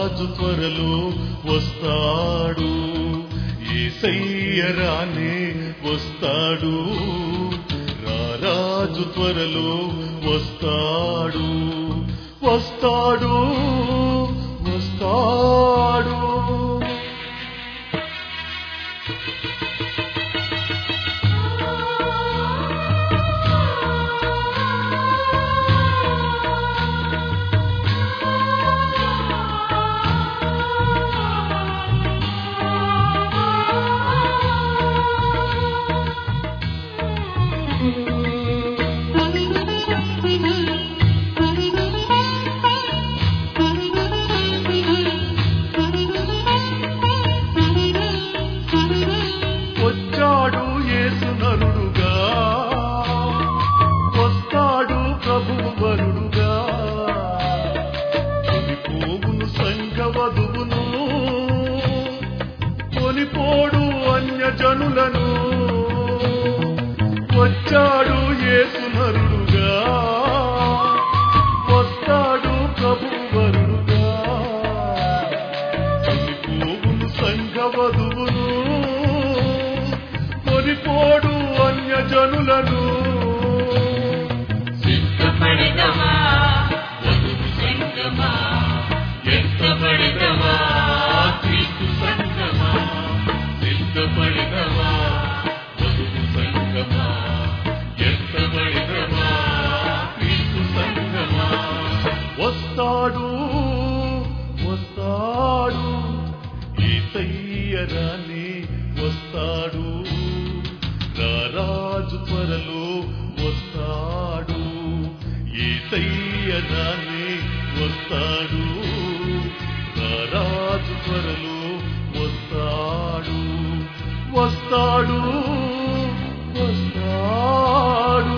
రారాజు త్వరలో వస్తాడు ఏసయ్యరానే వస్తాడు రారాజు త్వరలో వస్తాడు వస్తాడు వస్తాడు వచ్చాడు యేసు నరుడుగా వస్తాడు ప్రభువు వరుడుగా కొనిపోగును సంఘవధువును కొనిపోడు అన్యజనులను వచ్చాడు యేసు నరుడుగా వస్తాడు ప్రభువు వరుడుగా కొనిపోగును సంఘవధువును కొనిపోడు అన్యజనులను సిద్ధపడదమా వధువు సంగమా ఎత్తబడదమా క్రీస్తు సంగమా సిద్ధపడదమా వధువు సంగమా ఎత్తబడదమా క్రీస్తు సంగమా వస్తాడు వస్తాడు ఈతయ్యరాని వస్తాడు రారాజు త్వరలో వస్తాడు ఈతయ్యరాని వస్తాడు రారాజు త్వరలో వస్తాడు వస్తాడు వస్తాడు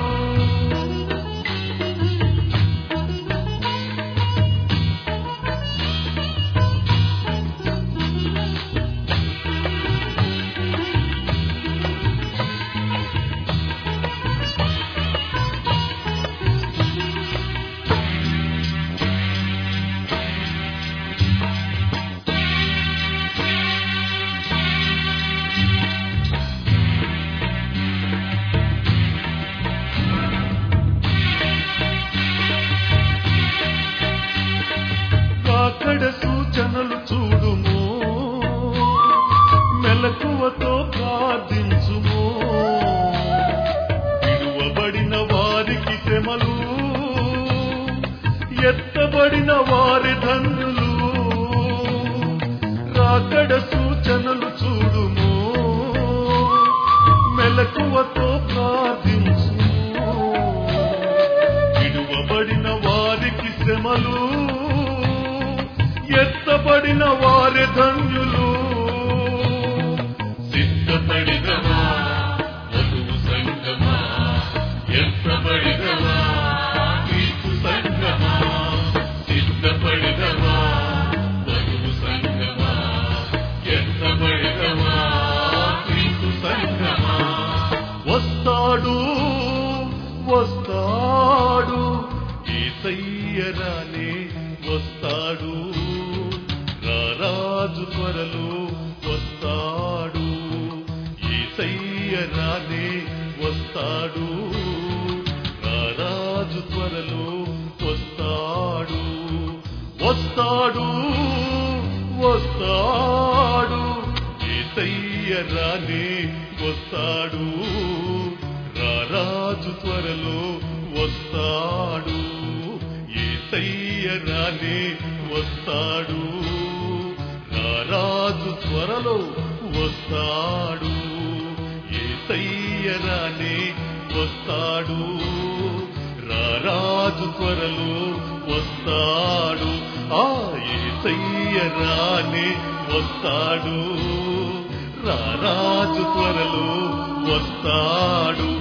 కాకడ సూచనలు చూడుము మెలకువతో ప్రార్థించుము విడువబడిన వారికి శ్రమలు ఎత్తబడిన వారి ధన్యులు రాకడ సూచనలు చూడుము మెలకువతో ప్రార్థించుము విడువబడిన వారికి శ్రమలు ఎత్తబడిన వారి ధన్యులు సిద్ధపడదమా వధువు సంగమా ఎత్తబడదమా క్రీస్తు సంగమా సిద్ధపడదమా వధువు సంగమా ఎత్తబడదమా క్రీస్తు సంగమా వస్తాడు వస్తాడు ఈసయ్యరానే వస్తాడు రారాజు త్వరలో వస్తాడు ఈసయ్యరానే వస్తాడు రారాజు త్వరలో వస్తాడు వస్తాడు వస్తాడు ఏసయ్యరానే వస్తాడు రారాజు త్వరలో వస్తాడు ఏసయ్యరానే వస్తాడు రారాజు త్వరలో వస్తాడు ఏసయ్యరానే వస్తాడు రారాజు త్వరలో వస్తాడు ఆ ఏసయ్యరానే వస్తాడు రారాజు త్వరలో వస్తాడు